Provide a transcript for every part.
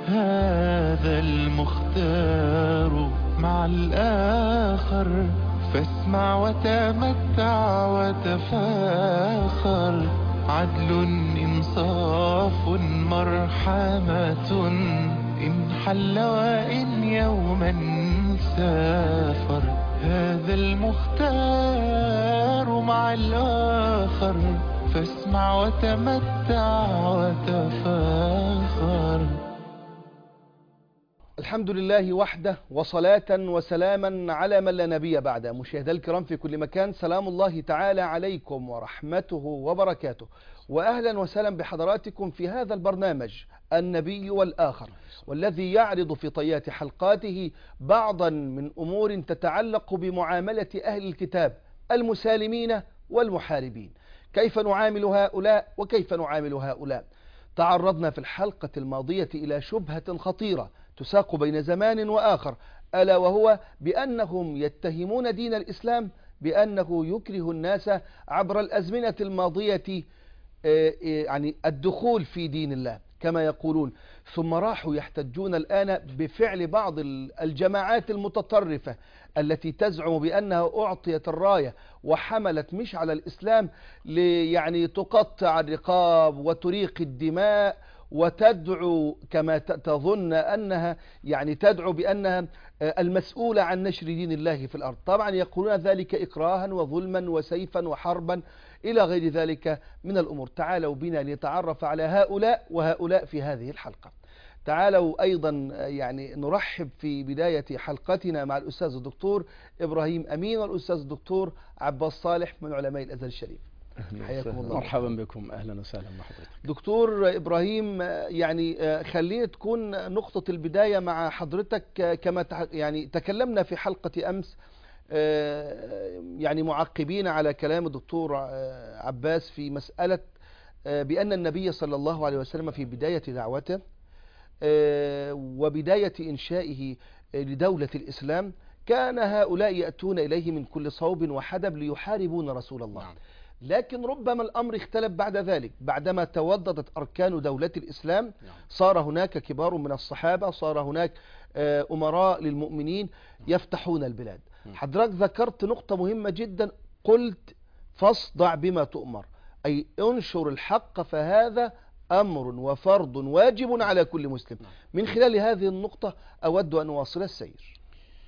هذا المختار مع الآخر فاسمع وتمتع وتفاخر عدل إنصاف مرحمة إن حل وإن يوما سافر هذا المختار مع الآخر فاسمع وتمتع وتفاخر الحمد لله وحده وصلاة وسلاما على من لا نبي بعده مشاهدي الكرام في كل مكان سلام الله تعالى عليكم ورحمته وبركاته وأهلا وسهلا بحضراتكم في هذا البرنامج النبي والآخر والذي يعرض في طيات حلقاته بعضا من أمور تتعلق بمعاملة أهل الكتاب المسالمين والمحاربين كيف نعامل هؤلاء وكيف نعامل هؤلاء تعرضنا في الحلقة الماضية إلى شبهة خطيرة تساق بين زمان وآخر ألا وهو بأنهم يتهمون دين الإسلام بأنه يكره الناس عبر الأزمنة الماضية يعني الدخول في دين الله كما يقولون ثم راحوا يحتجون الآن بفعل بعض الجماعات المتطرفة التي تزعم بأنها أعطيت الراية وحملت مش على الإسلام يعني تقطع الرقاب وتريق الدماء وتدعو كما تظن أنها يعني تدعو بأنها المسؤولة عن نشر دين الله في الأرض طبعا يقولون ذلك إكراها وظلما وسيفا وحربا إلى غير ذلك من الأمور تعالوا بنا لنتعرف على هؤلاء وهؤلاء في هذه الحلقة تعالوا أيضا يعني نرحب في بداية حلقتنا مع الأستاذ الدكتور إبراهيم أمين والأستاذ الدكتور عباس صالح من علماء الأزهر الشريف حياكم الله مرحبا بكم اهلا وسهلا بحضرتك دكتور ابراهيم يعني خلينا تكون نقطة البداية مع حضرتك كما يعني تكلمنا في حلقة امس يعني معقبين على كلام الدكتور عباس في مسألة بأن النبي صلى الله عليه وسلم في بداية دعوته وبداية إنشائه لدولة الإسلام كان هؤلاء يأتون إليه من كل صوب وحدب ليحاربون رسول الله نعم. لكن ربما الأمر اختلف بعد ذلك بعدما توددت أركان دولة الإسلام صار هناك كبار من الصحابة صار هناك أمراء للمؤمنين يفتحون البلاد حضرتك ذكرت نقطة مهمة جدا قلت فاصدع بما تؤمر أي انشر الحق فهذا أمر وفرض واجب على كل مسلم من خلال هذه النقطة أود أن أواصل السير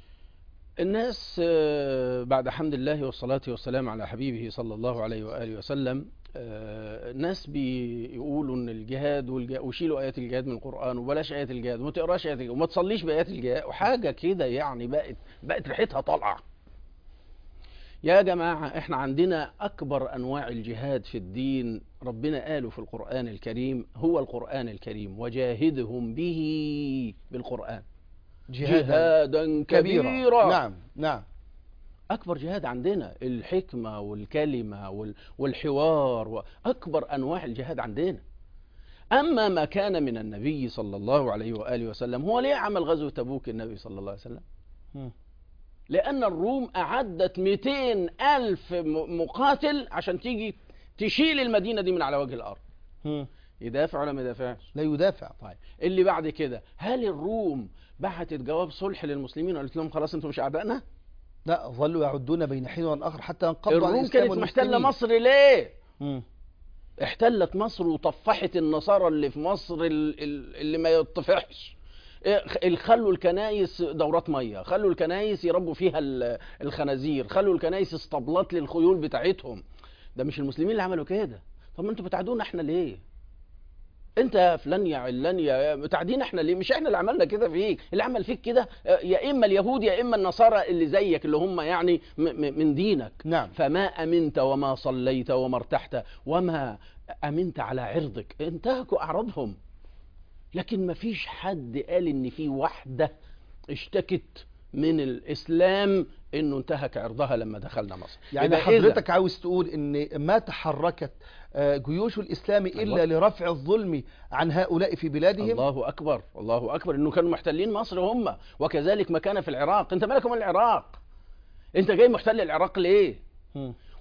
الناس بعد حمد الله والصلاة والسلام على حبيبه صلى الله عليه وآله وسلم الناس بيقولوا ان الجهاد وشيلوا ايات الجهاد من القران وبلاش ايات الجهاد وما تقراش ايات الجهاد وما تصليش بايات الجهاد وحاجه كده يعني بقت بقت ريحتها طالعه يا جماعه احنا عندنا اكبر انواع الجهاد في الدين ربنا قاله في القران الكريم هو القران الكريم وجاهدهم به بالقران جهادا, جهادا كبيرا, كبيرا نعم نعم أكبر جهاد عندنا الحكمة والكلمة والحوار وأكبر أنواع الجهاد عندنا أما ما كان من النبي صلى الله عليه وآله وسلم هو ليه عمل غزوة تبوك النبي صلى الله عليه وسلم لأن الروم أعدت 200 ألف مقاتل عشان تيجي تشيل المدينة دي من على وجه الأرض يدافع ولا ما يدافعش لا يدافع طيب اللي بعد كده هل الروم بعتت جواب صلح للمسلمين وقالت لهم خلاص انتم مش اعدائنا لا ظلوا يعدون بين حين واخر حتى انقضوا الروم كانت محتله مصر ليه مم. احتلت مصر وطفحت النصارى اللي في مصر اللي ما يطفحش خلوا الكنايس دورات ميه خلوا الكنايس يربوا فيها الخنازير خلوا الكنايس اسطبلات للخيول بتاعتهم ده مش المسلمين اللي عملوا كده طب ما انتوا بتعادونا احنا ليه انت يا فلان يا علان يا بتعدينا احنا ليه مش احنا اللي عملنا كده فيك اللي عمل فيك كده يا اما اليهود يا اما النصارى اللي زيك اللي هم يعني من دينك نعم. فما امنت وما صليت وما ارتحت وما امنت على عرضك انتهكوا اعراضهم لكن ما فيش حد قال ان في واحده اشتكت من الاسلام انه انتهك عرضها لما دخلنا مصر يعني حضرتك عاوز تقول ان ما تحركت جيوش الإسلام إلا الله. لرفع الظلم عن هؤلاء في بلادهم الله أكبر الله أكبر إنه كانوا محتلين مصر هم وكذلك ما كان في العراق أنت مالك من العراق أنت جاي محتل العراق ليه م.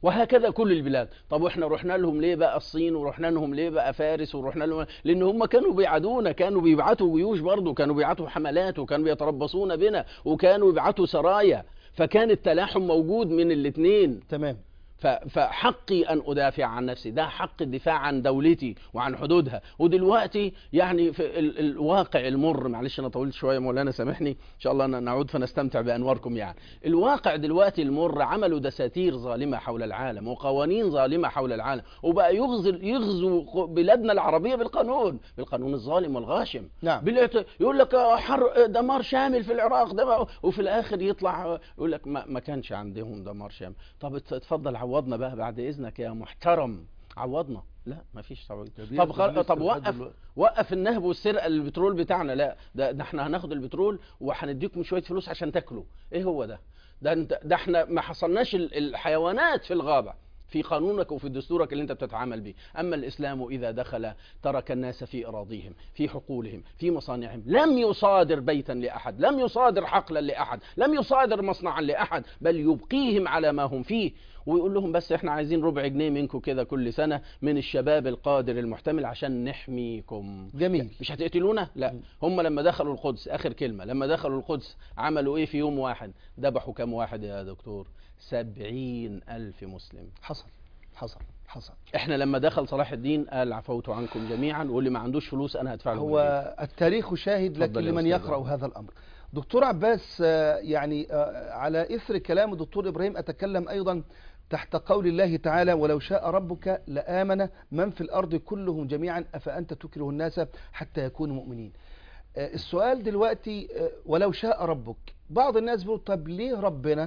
وهكذا كل البلاد طب واحنا رحنا لهم ليه بقى الصين ورحنا لهم ليه بقى فارس ورحنا لهم لان هم كانوا بيعادونا كانوا بيبعتوا جيوش برضه كانوا بيبعتوا حملات وكانوا بيتربصون بنا وكانوا يبعتوا سرايا فكان التلاحم موجود من الاثنين تمام ف- فحقي ان ادافع عن نفسي ده حق الدفاع عن دولتي وعن حدودها ودلوقتي يعني في ال- الواقع المر معلش انا طولت شويه مولانا سامحني ان شاء الله ن- نعود فنستمتع بانواركم يعني الواقع دلوقتي المر عملوا دساتير ظالمه حول العالم وقوانين ظالمه حول العالم وبقى يغزو يغزو ق- بلادنا العربيه بالقانون بالقانون الظالم والغاشم نعم. بالاعت- يقول لك آه، حر دمار شامل في العراق ده وفي الاخر يطلع آه، يقول لك ما, ما كانش عندهم دمار شامل طب ات- اتفضل عوضنا بقى بعد اذنك يا محترم عوضنا لا ما فيش تعويض ده طب خل... بياخد طب لسه لحد وقف دلوقتي. وقف النهب والسرقه البترول بتاعنا لا ده, ده احنا هناخد البترول وهنديكم شويه فلوس عشان تاكلوا ايه هو ده ده انت ده احنا ما حصلناش ال- الحيوانات في الغابه في قانونك وفي دستورك اللي انت بتتعامل به اما الاسلام اذا دخل ترك الناس في اراضيهم في حقولهم في مصانعهم لم يصادر بيتا لاحد لم يصادر حقلا لاحد لم يصادر مصنعا لاحد بل يبقيهم على ما هم فيه ويقول لهم بس احنا عايزين ربع جنيه منكم كده كل سنه من الشباب القادر المحتمل عشان نحميكم جميل مش هتقتلونا لا هم لما دخلوا القدس اخر كلمه لما دخلوا القدس عملوا ايه في يوم واحد ذبحوا كام واحد يا دكتور سبعين الف مسلم حصل حصل حصل احنا لما دخل صلاح الدين قال عفوت عنكم جميعا واللي ما عندوش فلوس انا هدفع له هو التاريخ شاهد لكن اتفضل يا لمن أستاذ يقرأ عمرو. هذا الأمر دكتور عباس آه، يعني آه، على إثر كلام الدكتور إبراهيم أتكلم أيضا تحت قول الله تعالى ولو شاء ربك لآمن من في الأرض كلهم جميعا أفأنت تكره الناس حتى يكونوا مؤمنين آه، السؤال دلوقتي آه، ولو شاء ربك بعض الناس بيقول طب ليه ربنا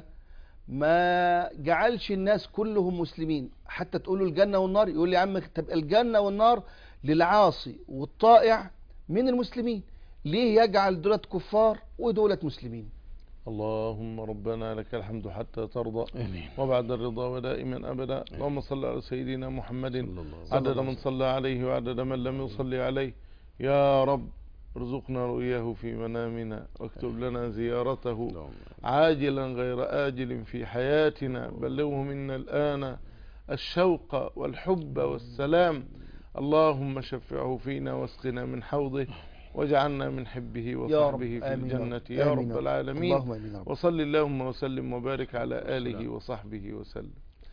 ما جعلش الناس كلهم مسلمين حتى تقولوا الجنة والنار يقول لي يا عم طب الجنة والنار للعاصي والطائع من المسلمين ليه يجعل دولت كفار ودولت مسلمين اللهم ربنا لك الحمد حتى ترضى امين وبعد الرضا ودائما أبدا اللهم صل على سيدنا محمد صلى الله عليه عدد وسلم. من صلى عليه وعدد من لم يصلي عليه يا رب ارزقنا رؤياه في منامنا واكتب لنا زيارته عاجلا غير آجل في حياتنا بلغه منا الآن الشوق والحب والسلام اللهم شفعه فينا واسقنا من حوضه واجعلنا من حبه يا رب وصحبه في آمين يا رب. الجنة يا آمين رب العالمين اللهم آمين يا رب وصل اللهم وسلم وبارك على آله وصحبه وسلم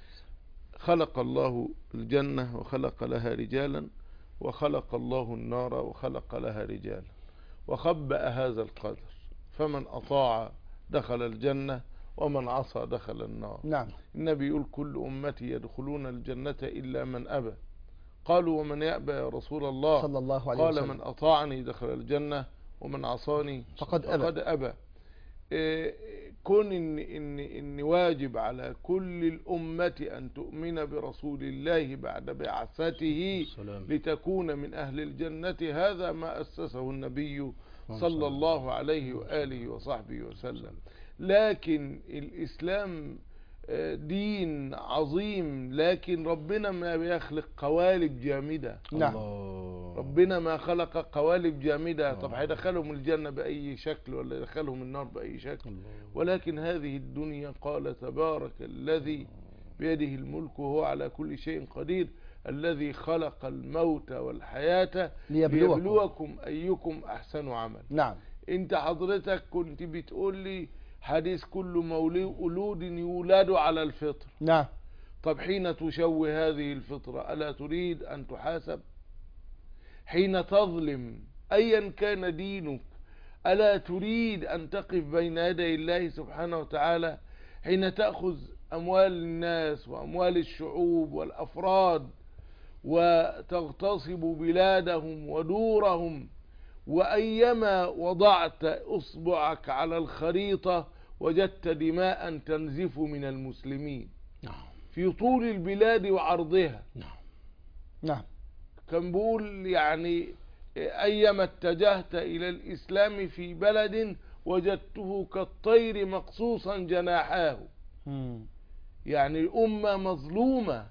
خلق الله الجنة وخلق لها رجالا وخلق الله النار وخلق لها رجالا وخبأ هذا القدر فمن أطاع دخل الجنة ومن عصى دخل النار نعم النبي يقول كل أمتي يدخلون الجنة إلا من أبى قالوا ومن يأبى يا رسول الله صلى الله عليه قال وسلم من أطاعني دخل الجنة ومن عصاني فقد أبى. فقد أبى إيه، كون إن, إن, إن واجب على كل الأمة أن تؤمن برسول الله بعد بعثته السلام. لتكون من أهل الجنة هذا ما أسسه النبي صلى الله عليه وآله وصحبه وسلم لكن الإسلام آه، دين عظيم لكن ربنا ما بيخلق قوالب جامدة نعم الله. ربنا ما خلق قوالب جامدة طب هيدخلهم الجنة بأي شكل ولا يدخلهم النار بأي شكل ولكن هذه الدنيا قال تبارك الذي بيده الملك وهو على كل شيء قدير الذي خلق الموت والحياة ليبلوكم. ليبلوكم أيكم أحسن عمل نعم انت حضرتك كنت بتقول لي حديث كل مولود يولد على الفطر نعم طب حين تشوه هذه الفطرة ألا تريد أن تحاسب حين تظلم أيا كان دينك ألا تريد أن تقف بين يدي الله سبحانه وتعالى حين تأخذ أموال الناس وأموال الشعوب والأفراد وتغتصب بلادهم ودورهم وأيما وضعت أصبعك على الخريطة وجدت دماء تنزف من المسلمين نعم في طول البلاد وعرضها نعم نعم كان بيقول يعني أيما اتجهت إلى الإسلام في بلد وجدته كالطير مقصوصا جناحاه مم. يعني الأمة مظلومة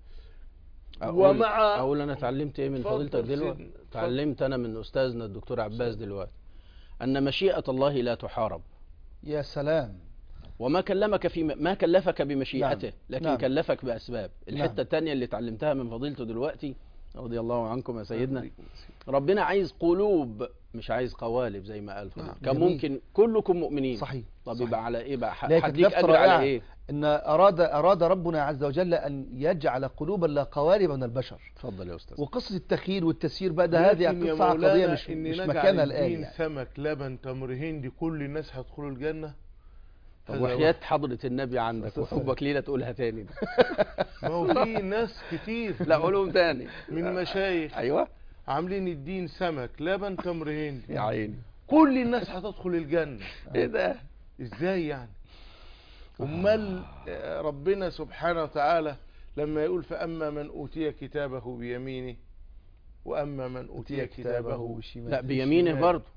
أقول ومع اقول انا اتعلمت ايه من اتفضل فضيلتك دلوقتي سيدنا، اتفضل. اتعلمت انا من استاذنا الدكتور عباس دلوقتي ان مشيئه الله لا تحارب يا سلام وما كلمك في ما كلفك بمشيئته نعم. لكن نعم. كلفك باسباب نعم. الحته الثانيه اللي اتعلمتها من فضيلته دلوقتي رضي الله عنكم يا سيدنا ربنا عايز قلوب مش عايز قوالب زي ما قال فضيلته. كان جميل. ممكن كلكم مؤمنين صحيح طب صحيح. يبقى على ايه بقى ح- لكن هديك لفتة اجر رائعة على ايه ان اراد اراد ربنا عز وجل ان يجعل قلوبا لا قوالب من البشر اتفضل يا استاذ وقصه التخيل والتسيير بقى ده هذه لكن يا قصه عقديه مولانا مش إن مش نجعل مكانها الان الدين يعني. سمك لبن تمر هندي كل الناس هيدخلوا الجنة طب هذا وحياة حضرة النبي عندك وحبك لينا تقولها تاني ما هو في ناس كتير لا قولهم تاني من مشايخ ايوه عاملين الدين سمك لبن تمر هندي يا عيني كل الناس هتدخل الجنة ايه ده ازاي يعني امال آه، ربنا سبحانه وتعالى لما يقول فاما من اوتي كتابه بيمينه واما من اوتي كتابه بشماله. لا بيمينه شمال. برضه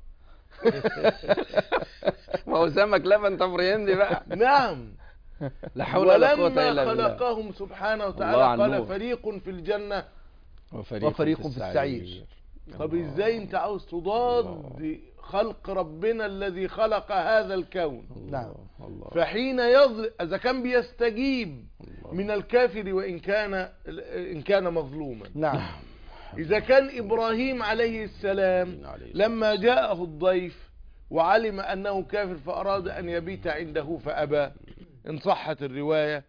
ما هو سمك لبن تمر هندي بقى نعم لا حول ولا قوة ولما الا بالله خلقهم سبحانه الله وتعالى على قال النور. فريق في الجنة وفريق في السعير. طب ازاي انت عاوز تضاد خلق ربنا الذي خلق هذا الكون نعم. الله فحين يظل اذا كان بيستجيب من الكافر وان كان ان كان مظلوما نعم إذا كان إبراهيم عليه السلام عليه لما جاءه الضيف وعلم أنه كافر فأراد أن يبيت عنده فأبى إن صحت الرواية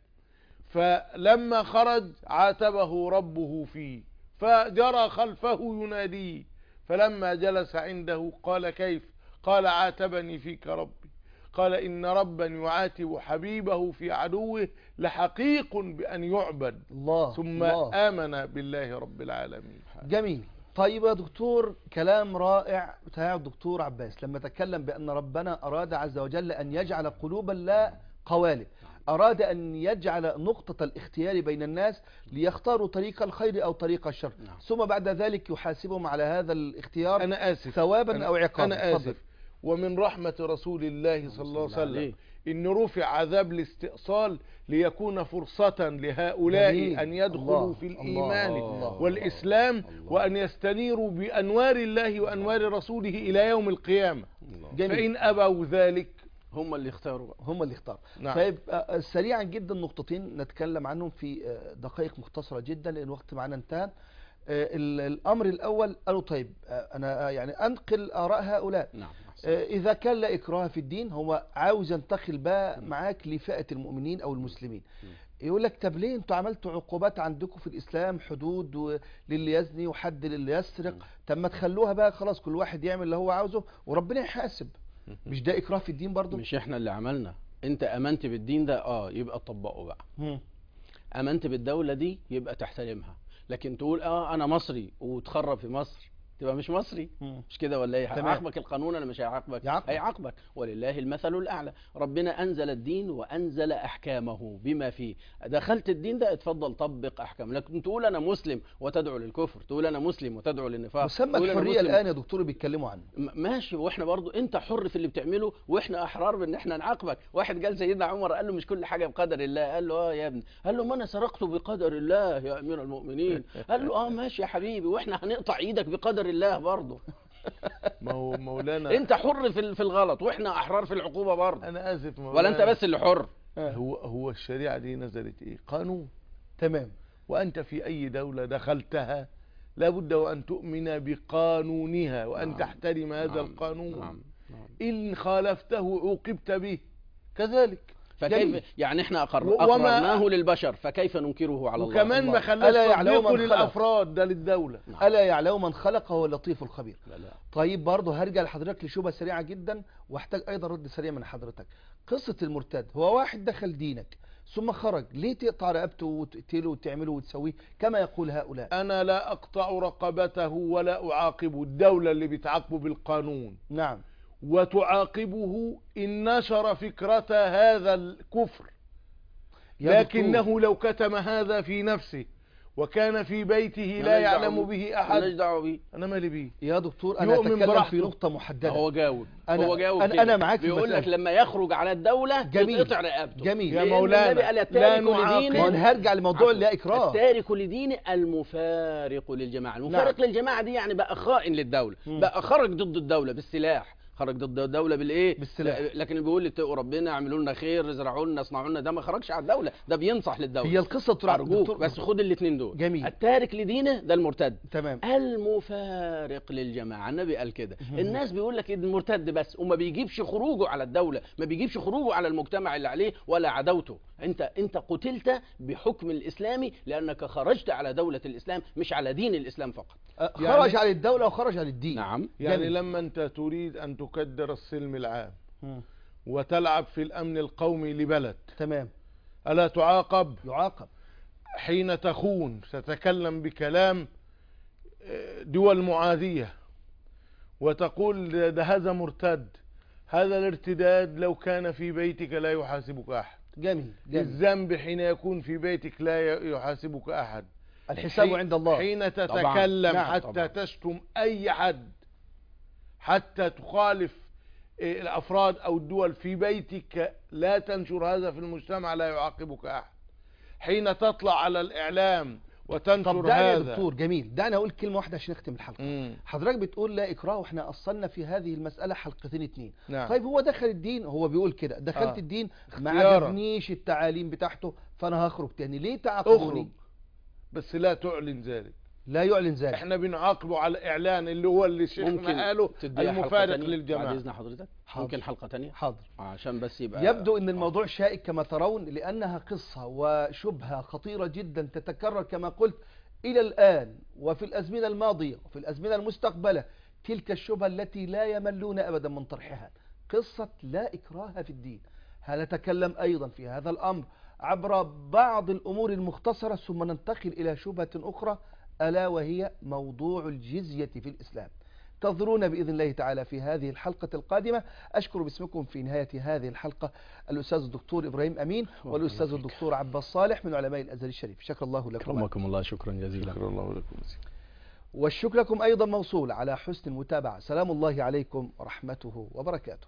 فلما خرج عاتبه ربه فيه فجرى خلفه يناديه فلما جلس عنده قال كيف قال عاتبني فيك ربي قال إن ربا يعاتب حبيبه في عدوه لحقيق بأن يعبد الله ثم الله. آمن بالله رب العالمين جميل طيب يا دكتور كلام رائع بتاع الدكتور عباس لما تكلم بأن ربنا أراد عز وجل أن يجعل قلوبا لا قوالب أراد أن يجعل نقطة الاختيار بين الناس ليختاروا طريق الخير أو طريق الشر نعم. ثم بعد ذلك يحاسبهم على هذا الاختيار أنا آسف ثوابا أنا- أو عقابا أنا اتفضل. آسف ومن رحمة رسول الله صلى الله عليه صلى الله وسلم عليه. إن رفع عذاب الاستئصال ليكون فرصة لهؤلاء جميل. أن يدخلوا الله. في الله. الإيمان الله. والإسلام الله. وأن يستنيروا بأنوار الله وأنوار رسوله إلى يوم القيامة جميل فإن أبوا ذلك هم اللي اختاروا بقى هم اللي اختاروا نعم. طيب آه، سريعا جدا نقطتين نتكلم عنهم في آه، دقائق مختصرة جدا لأن الوقت معنا انتهى آه، ال- الأمر الأول قالوا طيب آه، أنا آه، يعني أنقل آراء هؤلاء نعم آه، إذا كان لا إكراه في الدين هو عاوز ينتقل بقى معاك لفئة المؤمنين أو المسلمين يقول لك طب ليه انتوا عملتوا عقوبات عندكم في الإسلام حدود و- للي يزني وحد للي يسرق طب ما تخلوها بقى خلاص كل واحد يعمل اللي هو عاوزه وربنا يحاسب مش ده إكراه في الدين برضه مش احنا اللي عملنا انت امنت بالدين ده اه يبقى طبقه بقى مم. امنت بالدوله دي يبقى تحترمها لكن تقول اه انا مصري وتخرب في مصر تبقى مش مصري مم. مش كده ولا ايه تمام. هيعاقبك القانون ولا مش هيعاقبك يعاقبك. هيعاقبك ولله المثل الاعلى ربنا انزل الدين وانزل احكامه بما فيه دخلت الدين ده اتفضل طبق احكام لكن تقول انا مسلم وتدعو للكفر تقول انا مسلم وتدعو للنفاق مسمى تقول أنا الحرية مسلم الآن يا دكتور بيتكلموا عنه م- ماشي واحنا برضو انت حر في اللي بتعمله واحنا احرار بان احنا نعاقبك واحد قال سيدنا عمر قال له مش كل حاجه بقدر الله قال له اه يا ابني قال له ما انا سرقت بقدر الله يا امير المؤمنين قال له اه ماشي يا حبيبي واحنا هنقطع ايدك بقدر الله برضو ما هو مولانا انت حر في ال- في الغلط واحنا احرار في العقوبه برضو أنا آسف مولانا ولا انت بس اللي حر هو هو الشريعة دي نزلت إيه قانون تمام وأنت في أي دولة دخلتها لابد وأن تؤمن بقانونها وأن نعم. تحترم هذا نعم. القانون نعم. نعم. إن خالفته عوقبت به كذلك جميل. فكيف يعني احنا أقر... و- وما- اقررناه للبشر فكيف ننكره على الله وكمان ما الله. خلاش ألا يعلم تطبيقه من خلق. للأفراد ده للدولة نعم. ألا يعلم من خلق هو اللطيف الخبير لا لا. طيب برضه هرجع لحضرتك لشبهه سريعه جدا واحتاج ايضا رد سريع من حضرتك قصه المرتد هو واحد دخل دينك ثم خرج ليه تقطع رقبته وتقتله وتعمله وتسويه كما يقول هؤلاء أنا لا أقطع رقبته ولا أعاقب الدولة اللي بتعاقبه بالقانون نعم وتعاقبه إن نشر فكرة هذا الكفر يا لكنه لو كتم هذا في نفسه وكان في بيته لا مالناش يعلم دعوة به مالناش أحد دعوه بيه أنا مالي بيه يا دكتور انا يؤمن اتكلم براحته. في نقطه محدده هو جاوب أنا- هو جاوب أنا- كده. أنا معاك في بيقول لك المسألة. لما يخرج على الدولة جميل. تتقطع رقبته جميل. يا لأن مولانا، النبي قال لا التارك نعاقب. لدينه ما أنا هرجع لموضوع اللي اكراه التارك لدين المفارق للجماعة المفارق للجماعة دي يعني بقى خائن للدولة مم. بقى خرج ضد الدولة بالسلاح خرج ضد الدوله بالايه بالسلاح. لكن اللي بيقول اتقوا ربنا اعملوا لنا خير ازرعوا لنا اصنعوا لنا ده ما خرجش على الدوله ده بينصح للدوله هي القصه دكتور عبد- ارجوك دكتور- بس خد الاثنين دول جميل. التارك لدينه ده المرتد تمام المفارق للجماعه النبي قال كده الناس بيقول لك المرتد بس وما بيجيبش خروجه على الدوله ما بيجيبش خروجه على المجتمع اللي عليه ولا عداوته انت انت قتلت بحكم الاسلامي لانك خرجت على دوله الاسلام مش على دين الاسلام فقط أه، يعني- خرج على الدوله وخرج على الدين نعم يعني جميل. لما انت تريد ان تكدر السلم العام مم. وتلعب في الامن القومي لبلد تمام الا تعاقب يعاقب حين تخون تتكلم بكلام آه، دول معادية وتقول ده- ده هذا مرتد هذا الارتداد لو كان في بيتك لا يحاسبك أحد جميل جميل الذنب حين يكون في بيتك لا ي- يحاسبك أحد الحساب حين- عند الله حين طبعاً. تتكلم نعم، حتى طبعاً. تشتم أي حد حتى تخالف آه، الأفراد أو الدول في بيتك لا تنشر هذا في المجتمع لا يعاقبك أحد حين تطلع على الإعلام طب وتنشر دعني يا هذا دكتور جميل دعني اقول كلمه واحده عشان نختم الحلقه مم. حضرتك بتقول لا اكراه واحنا اصلنا في هذه المساله حلقتين اتنين نعم. طيب هو دخل الدين هو بيقول كده دخلت آه. الدين ما اختيارا. عجبنيش التعاليم بتاعته فانا هخرج تاني ليه تعاقبوني اخرج بس لا تعلن ذلك لا يعلن ذلك احنا بنعاقبه على الاعلان اللي هو اللي ممكن شيخنا قاله تديها حلقة المفارق تانية بعد للجماعه اذن حضرتك حاضر. ممكن حلقه تانية حاضر عشان بس يبقى يبدو ان الموضوع شائك كما ترون لانها قصه وشبهه خطيره جدا تتكرر كما قلت الى الان وفي الازمنه الماضيه وفي الازمنه المستقبله تلك الشبهه التي لا يملون ابدا من طرحها قصه لا اكراه في الدين هنتكلم ايضا في هذا الامر عبر بعض الامور المختصره ثم ننتقل الى شبهه اخرى الا وهي موضوع الجزيه في الاسلام تنظرونا بإذن الله تعالى في هذه الحلقة القادمة أشكر باسمكم في نهاية هذه الحلقة الأستاذ الدكتور إبراهيم أمين والأستاذ الدكتور عباس صالح من علماء الأزهر الشريف شكر الله لكم اكرمكم الله شكرا جزيلا شكر الله لكم والشكر لكم أيضا موصول على حسن المتابعة سلام الله عليكم ورحمته وبركاته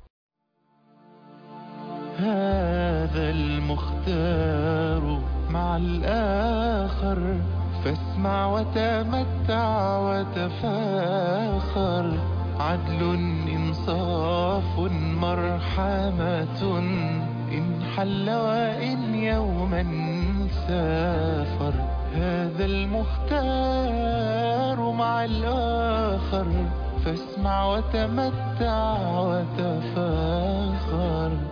هذا المختار مع الآخر فاسمع وتمتع وتفاخر عدل إنصاف مرحمة إن حل وإن يوما سافر هذا المختار مع الآخر فاسمع وتمتع وتفاخر